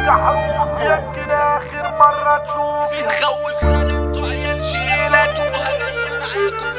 الجحروف يمكن اخر مرة تشوف بتخوفونا ده انتوا عيال شيلة توها جاية معاكم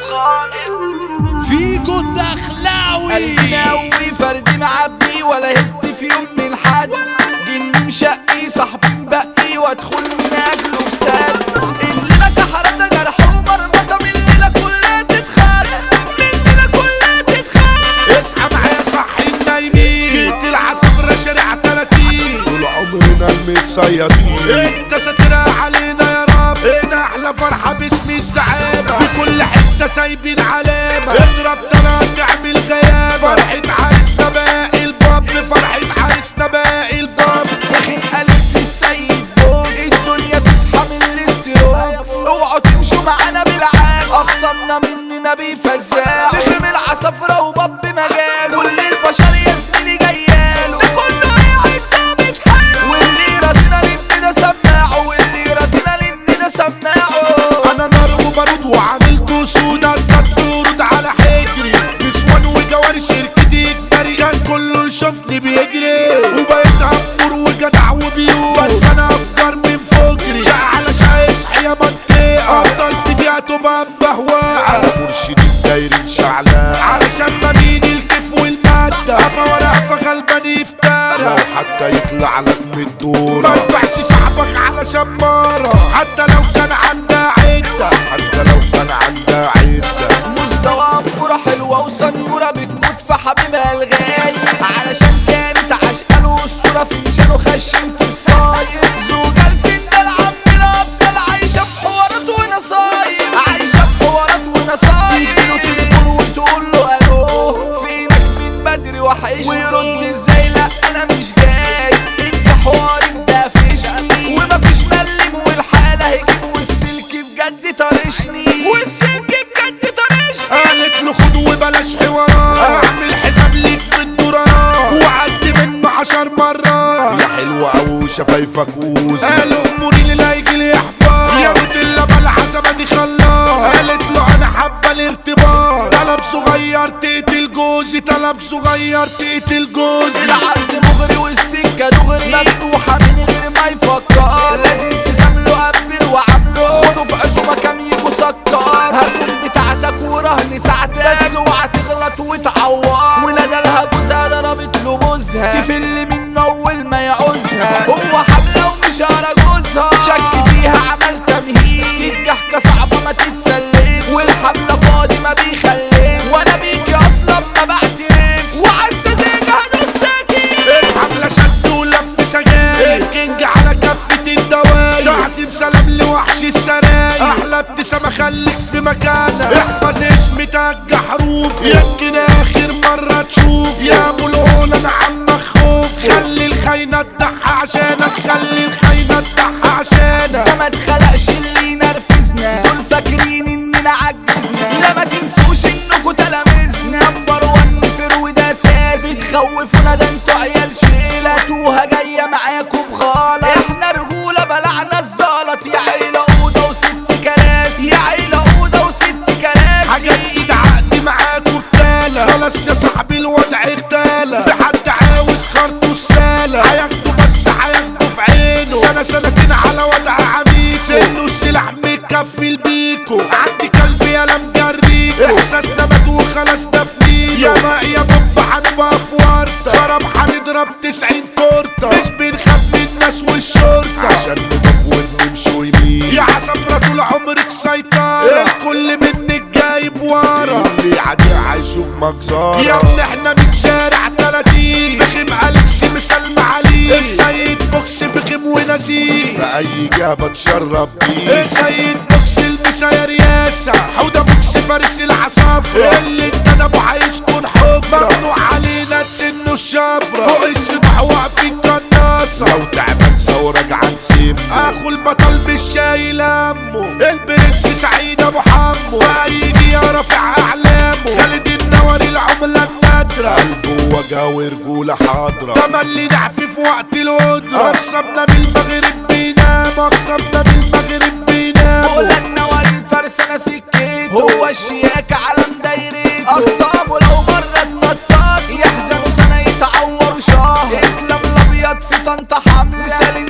خالص فيجو الدخلاوي قلبي فردي معبي ولا هبت في يوم من حد جني مشقي صاحبي مبقي وادخل من اجله في سد الليلة كحرة جرح ومرمطة من الليلة كلها تتخرب من الليلة كلها تتخرب اصحى معايا صحي النايمين جيت العصفرة شارع 30 طول عمرنا المتصيدين انت ساترها علينا يا رب هنا احلى فرحة باسم السعادة في كل حتة سايبين علامة اضرب طلع تعمل غيابة فرحة عريسنا باقي الباب فرحة عريسنا باقي الباب فخم أليكس السيد بوك الدنيا تصحى من الاستروكس اوعوا تمشوا معانا بالعكس اخصمنا مننا بيفزعوا فخم العصفرة وباب مجال كل البشر يا زميلي جياله ده كله قاعد ثابت حاله واللي راسنا لان ده سماعه واللي راسنا لان ده سماعه انا نار وبارود وعامل كسود اركض ورود على حجري نسوان وجواري شركتي الجري كان كله يشوفني بيجري وبقيت عمور وجدع وبيوت بس انا افجر من فجري على شايس حيا منطقة افضل في دي هتبقى بهواء على مرشدين دايرين شعلان علشان ما مين الكيف والمادة قفا ورا قفا غلبان يفترى حتى يطلع لك من الدور ما تبيعش شعبك على شمارة حتى لو كان عندها عدة حتى لو كان عندها عدة مستوى أمورة حلوة وسنيورة بتموت في حبيبها الغالي علشان كانت عشقة له أسطورة فنجانه خشن في الصاير زوجة لسنة العم الأبطال عايشة في حوارات ونصاير عايشة في حوارات ونصاير تديله تليفون وتقول له ألو فينك من بدري وحشني ويرد ازاي لا أنا مش جاي انت حوارك ده فشني ومفيش ملم والحالة هيجيب والسلك بجد طرشني والسلك بجد طرشني قالت له خد وبلاش حوارات اعمل حساب ليك بالدولارات وعدي منه عشر مرات يا حلوة او شفايفك اوزي قالوا اموري اللي لا يجي لي احباط يا بنت اللبن العزبة دي خلاص قالت له انا حابة الارتباط طلب صغير تقتل جوزي طلب صغير تقتل جوزي العقد مغري والسكة دغري مفتوحة من غير ما يفكر لازم تسامله قبل وعامله خده في عزومة كام يجوا سكر هكون بتاعتك ورهن ساعتك بس اوعى تغلط وتعور وندلها جوزها ضربت له بوزها تفل من اول ما يعوزها هو حملة ومش هرى جوزها شك فيها عمل تمهيد الضحكة صعبة ما تتسلف والحملة فاضي ما بيخلف وانا بيكي اصلا ما بعترف وعالسذاجة هدوستكي الحملة شد ولف سجاير الكينج على كفة الدواير تعظيم سلام لوحش السراير احلى ابتسامة خليك في مكانك احفظ اسمي تاج حروف يمكن اخر مرة تشوف يا ابو الهول انا عمك خوف خلي الخاينة تضحى عشانك خلي الخاينة تضحى عشانك ده ما اتخلقش اللي ينرفزنا دول فاكرين اننا عجزنا لا ما تنسوش انكوا تلاميذنا نمبر وان فرو ده اساسي بتخوفونا ده انتوا عيال شيلة توها جاية معاكوا بغلط احنا رجولة بلعنا الزلط يا عيلة اوضة وست كراسي يا عيلة اوضة وست كراسي حاجات عقد معاكوا بتالة خلاص يا صاحبي الوضع اختالة في حد عاوز خرطه السالة هياخده بس هياخده في عينه سنة سنتين على وضع عميق سنه السلاح مكفل بيكو عندي كلب يا مجريكو احساسنا مات وخلاص دفنينه يا ما يا بابا هنبقى في ورطة خرب هنضرب تسعين تورتة مش بنخاف من الناس والشرطة عشان نضاف ونمشوا يمين يا عصفرة طول عمرك سيطرة الكل منك جايب ورا اللي عادي هيشوف مجزرة يا ابني احنا من شارع 30 فخم أليكس مسلم عليه السيد بوكس فخم ونزيه في أي جهة بتشرب بيه السيد بوكس المسا يا رياسة حودة بوكس فارس العصافرة اللي اتندبوا هيسكن حفرة ممنوع علينا تسنوا الشفرة فوق السطح واقفين قناصة لو تعبان ثورة عن سيب اخو البطل بالشايل همه البرنس سعيد ابو حمو في اي جهة رافع اعلامه خالد النوري العملة النادرة قلبه وجهه ورجولة حاضرة تملي نعفي في وقت القدرة اخصمنا بالمغرب بينام اخصمنا بالمغرب بينام قولنا والفرس انا سكيته هو الشياكة علم دايرته اقسامه لو مرة اتنطط يحزن سنة يتعور شهر اسلام الابيض في طنطا حملة مثال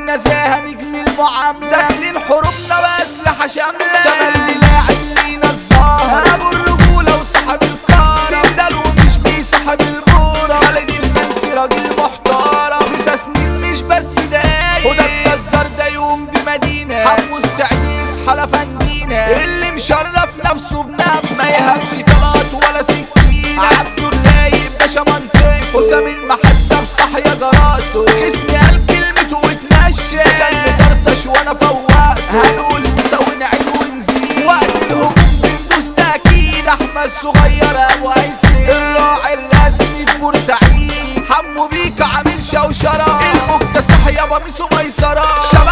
راجل محترم لسه سنين مش بس دقايق وده الجزار ده يوم بمدينة حمو السعيد يصحى لفندينا اللي مشرف نفسه بنفسه ما يهمش طلعت ولا سكينة عبده الرايق باشا منطقته حسام المحسة بصح يا جراته خصمي قال كلمته واتمشى كان مطرطش وانا فوقته هنقول نسوي نعيد ونزيد وقت الهجوم بندوس تأكيد احمد صغير ابو ايسر الراعي الرسمي في بورسعيد حمو بيك عامل شوشرة المكتسح يابا ميسو ميسرة